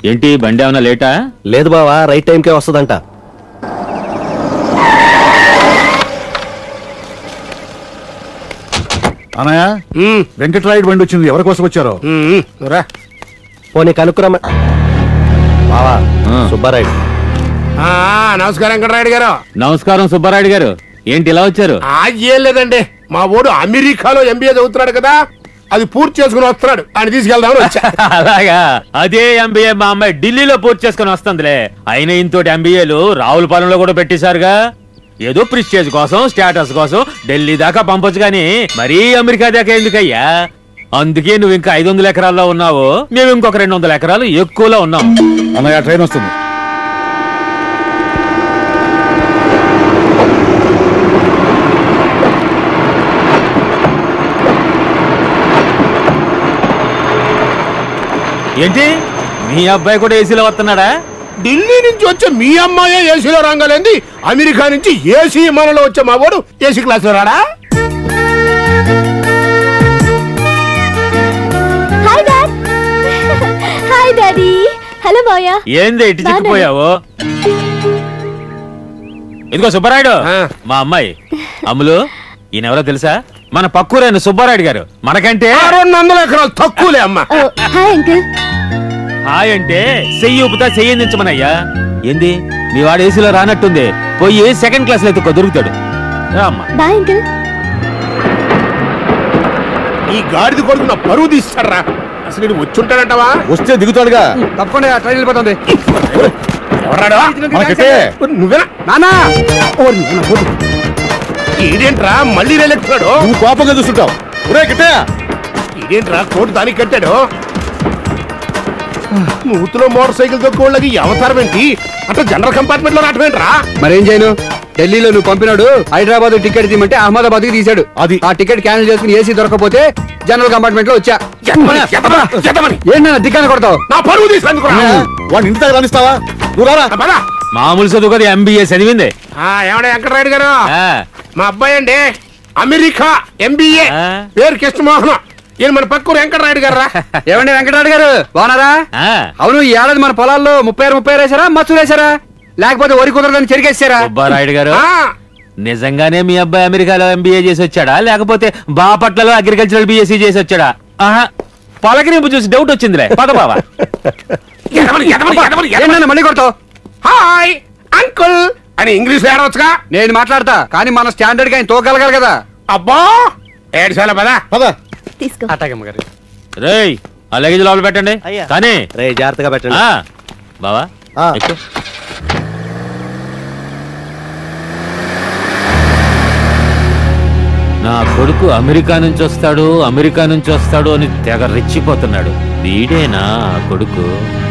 ఏంటి బండి ఏమన్నా లేటా లేదు బావా రైట్ టైంకే వస్తుందంట అనయా వెంకటరాయుడు బండి వచ్చింది ఎవరి కోసం వచ్చారో రా పోనీ కనుక్కురమ్మ బావా ఆ. సుబ్బారాయుడు ఆ, నమస్కారం వెంకటరాయుడు గారు నమస్కారం సుబ్బారాయుడు గారు ఏంటి ఇలా వచ్చారు ఆ, ఏం లేదండి మా ఓడు అమెరికాలో ఎంబీఏ చదువుతున్నాడు కదా అది పూర్తి చేసుకుని వస్తున్నాడు ఆయన తీసుకెళ్దామని వచ్చా అలాగా అదే ఎంబీఏ మా అమ్మాయి ఢిల్లీలో పూర్తి చేసుకుని వస్తుందిలే అయిన ఇంతోటి ఎంబీఏలు రావులపాలెంలో కూడా పెట్టేశారుగా ఏదో ప్రిస్టేజ్ కోసం స్టేటస్ కోసం ఢిల్లీ దాకా పంపొచ్చు కానీ మరీ అమెరికా దాకా ఎందుకయ్యా అందుకే నువ్వు ఇంకా ఐదు వందల ఎకరాల్లో ఉన్నావు మేము ఇంకొక రెండు వందల ఎకరాలు ఎక్కువలో ఉన్నాం అన్నయ్య ట్రైన్ వస్తుంది ఏంటి మీ అబ్బాయి కూడా ఏసీలో వస్తున్నాడా ఢిల్లీ నుంచి వచ్చే మీ అమ్మాయే ఏసీలో రంగాలేంది అమెరికా నుంచి ఏసీ విమానంలో వచ్చే మా వాడు ఏసీ క్లాస్ లో రాడా hi dad hi daddy hello Maya ఏంది ఇటు చిక్కిపోయావు ఇదిగో సుబ్బరాయుడు ఆ. మా అమ్మాయి అమ్ములు ఈయనెవరో తెలుసా మన పక్కూరైన సుబ్బారాయుడు గారు మనకంటే ఆ రెండు వందల ఎకరాలు తక్కువలే అమ్మా హాయ్ అంకుల్ హాయ్ అంటే చెయ్యి ఊపుతా చెయ్యి అందించమనయ్యా ఏంది మీ వాడు ఏసీలో రానట్టుంది పోయి సెకండ్ క్లాస్ లో ఎత్తుకో దొరుకుతాడు రా అమ్మా బాయ్ అంకుల్ ఈ గాడిద కొడుకు నా పరువు తీస్తాడరా అసలు నేను వచ్చుంటాడంటావా వస్తే దిగుతాడుగా తప్పకుండా ట్రైన్ వెళ్ళిపోతుంది ఎవరాడా మనకైతే నువ్వేనా నానా ఈడేంట్రా మళ్ళీ రేలెక్కుతున్నాడు నువ్వు కోపంగా చూస్తుంటావు ఒరే కిట్టయ్య ఇదేంట్రా కోటు దానికి కట్టాడు నూతులో మోటార్ సైకిల్ తొక్కోళ్ళకి ఈ అవతారం ఏంటి అంటే జనరల్ కంపార్ట్మెంట్ లో రావటమేంట్రా మరేం చేయను ఢిల్లీలో నువ్వు పంపినాడు హైదరాబాద్ టికెట్ తీయమంటే అహ్మదాబాద్ కి తీశాడు అది. ఆ టికెట్ క్యాన్సిల్ చేసుకుని ఏసీ దొరకకపోతే జనరల్ కంపార్ట్మెంట్ లో వచ్చా ఎత్తమని, ఎత్తమని, ఎత్తమని. ఏంటన్నా దిగ్గాన కొడతావు నా పరువు తీసినందుకు వాడిని ఇంటి దగ్గర రానిస్తావా నువ్వు రారా మామూలు చదువు కదా ఎంబీఏ చదివింది ఏమడా వెంకటరాయుడు గారు ఆ, మా అబ్బాయి అండి అమెరికా ఎంబీఏ ఆ. పేరు కృష్ణమోహన్ ఈయన మన పక్కూరు వెంకటరాయుడు గారు ఏమండి వెంకటరాడు గారు బాగున్నారా ఆ. అవును ఈ ఏడాది మన పొలాల్లో ముప్పై ఆరు ముప్పై ఆరు వేసారా మచ్చులు వేసారా లేకపోతే వరి కుదరదని చెరిగేసారా సుబ్బారాయుడు గారు నిజంగానే మీ అబ్బాయి అమెరికాలో ఎంబీఏ చేసి వచ్చాడా లేకపోతే బాపట్లలో అగ్రికల్చరల్ బీఎస్సీ చేసి వచ్చాడా ఆహా పలకరింపు చూసి డౌట్ వచ్చిందిలే పద బావా ఏంటన్నా మళ్ళీ కొడతావు హాయ్ అంకుల్ అని ఇంగ్లీష్ ఏడవచ్చుగా నేను మాట్లాడతా కానీ మన స్టాండర్డ్ గా ఆయన తోగలగాలి కదా అబ్బా ఏడు సార్లు పదా పద తీసుకో అట్టాగమ్మ గారు రేయ్ ఆ లగేజ్ లోపల పెట్టండి అయ్యా. కానీ రే జాగ్రత్తగా పెట్టండి ఆ, బావా ఆ. ఎక్కు. నా కొడుకు అమెరికా నుంచి వస్తాడు అమెరికా నుంచి వస్తాడు అని తెగ రెచ్చిపోతున్నాడు వీడేనా ఆ కొడుకు